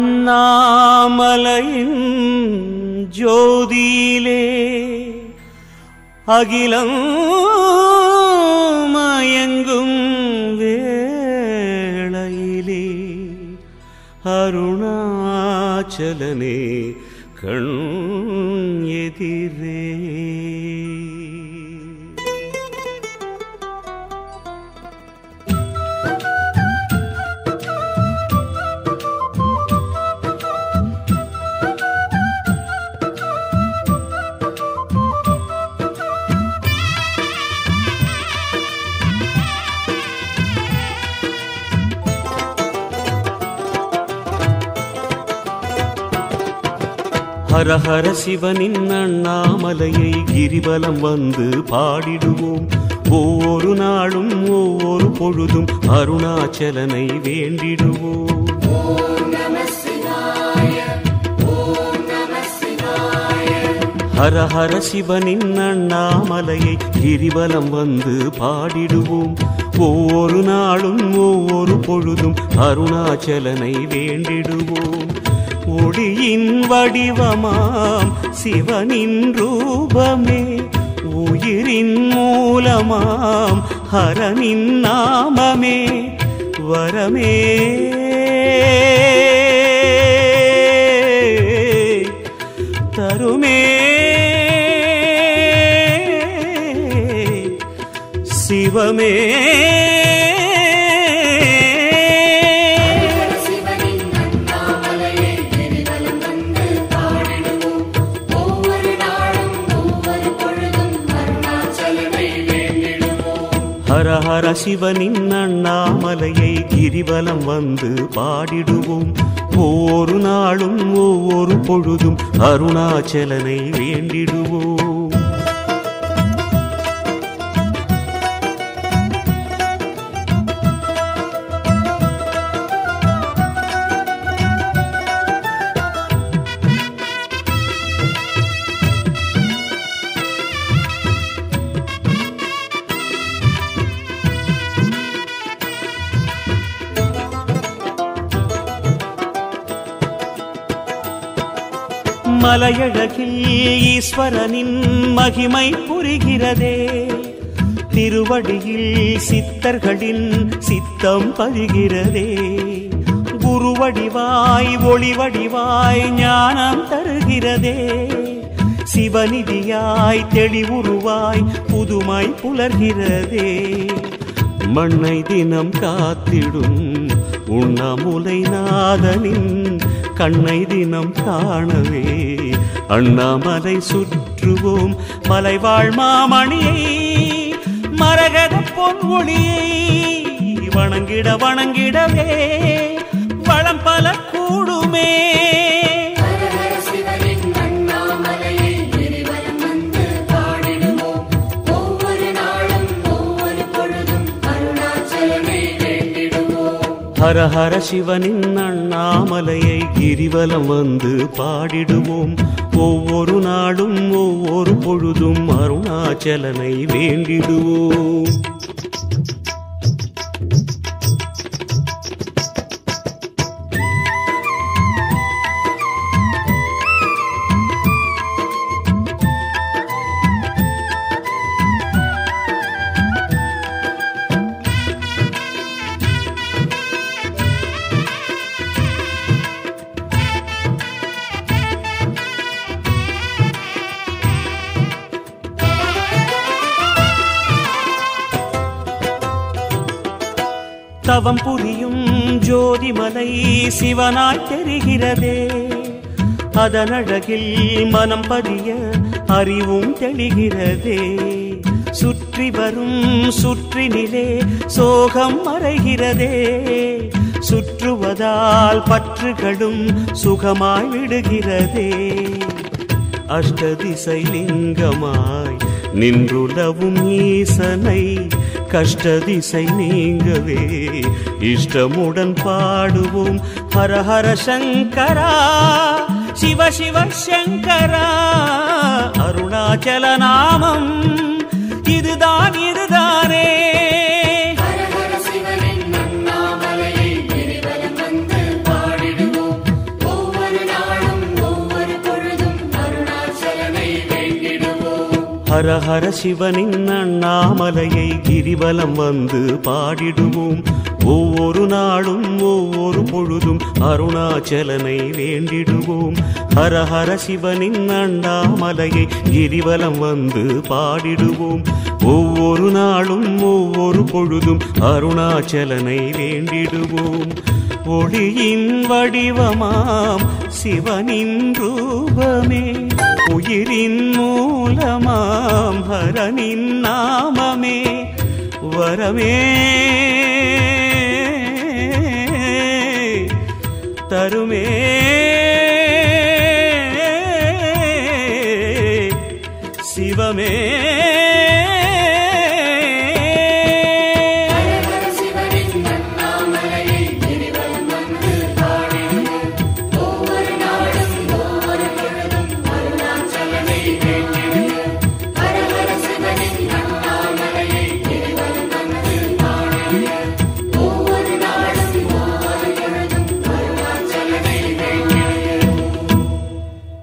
அண்ணாமலையின் ஜோதியிலே அகிலம் மயங்கும் வேளையிலே அருணாச்சலனே கண் எதிரே ஹரஹர சிவனின் அண்ணாமலையை கிரிவலம் வந்து பாடிடுவோம் ஒவ்வொரு நாளும் ஒவ்வொரு பொழுதும் அருணாச்சலனை வேண்டிடுவோம் ஹரஹர சிவனின் அண்ணாமலையை கிரிவலம் வந்து பாடிடுவோம் ஒவ்வொரு நாளும் ஒவ்வொரு பொழுதும் அருணாச்சலனை வேண்டிடுவோம் ஒளியின் வடிவமாம் சிவனின் ரூபமே உயிரின் மூலமாம் ஹரனின் நாமமே வரமே தருமே சிவமே சிவனின் அண்ணாமலையை கிரிவலம் வந்து பாடிடுவோம் ஒவ்வொரு நாளும் ஒவ்வொரு பொழுதும் அருணாச்சலனை வேண்டிடுவோம் ஹர ஹர சிவனின் அண்ணாமலையை கிரிவலம் வந்து பாடிடுவோம் ஒவ்வொரு நாளும் ஒவ்வொரு பொழுதும் அருணாச்சலனை வேண்டிடுவோம் மலையழகில் ஈஸ்வரனின் மகிமை புரிகிறதே திருவடியில் சித்தர்களின் சித்தம் பதிகிறதே குருவடிவாய் ஒளிவடிவாய் ஞானம் தருகிறதே சிவநிதியாய் தெளிவுருவாய் புதுமை புலர்கிறதே மண்ணை தினம் காத்திடும் உண்ணாமுலை நாதனின் கண்ணை தினம் காணவே அண்ணாமலை சுற்றுவோம் மலைவாழ் மாமணியை மரகத பொன் ஒளியை வணங்கிட வணங்கிடவே வளம் பல கூடுமே ஹரஹர சிவனின் அண்ணாமலையை கிரிவலம் வந்து பாடிடுவோம் ஒவ்வொரு நாளும் ஒவ்வொரு பொழுதும் அருணாச்சலனை வேண்டிடுவோம் ஹர ஹர சிவனின் அண்ணாமலையை கிரிவலம் வந்து பாடிடுவோம் ஒவ்வொரு நாளும் ஒவ்வொரு பொழுதும் அருணாச்சலனை வேண்டிடுவோம் தவம் புரியும் ஜோதிமலை சிவனாய் தெரிகிறதே அதனழகில் மனம் பதிய அறிவும் தெளிகிறதே சுற்றி வரும் சுற்றினிலே சோகம் மறைகிறதே சுற்றுவதால் பற்றுகளும் சுகமாய் விடுகிறதே அஷ்டதிசை லிங்கமாய் நின்றுலவும் ஈசனை கஷ்டதிசை நீங்கவே இஷ்டமுடன் பாடுவோம் ஹர ஹர சங்கரா சிவ சிவ சங்கரா அருணாச்சல நாமம் இதுதான் இதுதானே ஹரஹர சிவனின் அண்ணாமலையை கிரிவலம் வந்து பாடிடுவோம் ஹர ஹர சிவனின் அண்ணாமலையை கிரிவலம் வந்து பாடிடுவோம் ஒவ்வொரு நாளும் ஒவ்வொரு பொழுதும் அருணாச்சலனை வேண்டிடுவோம் ஹர ஹர சிவனின் அண்ணாமலையை கிரிவலம் வந்து பாடிடுவோம் ஒவ்வொரு நாளும் ஒவ்வொரு பொழுதும் அருணாச்சலனை வேண்டிடுவோம் ஒளியின் வடிவமாம் சிவனின் ரூபமே உயிரின் மூலமாம் ஹரனின் நாமமே வரமே தருமே சிவமே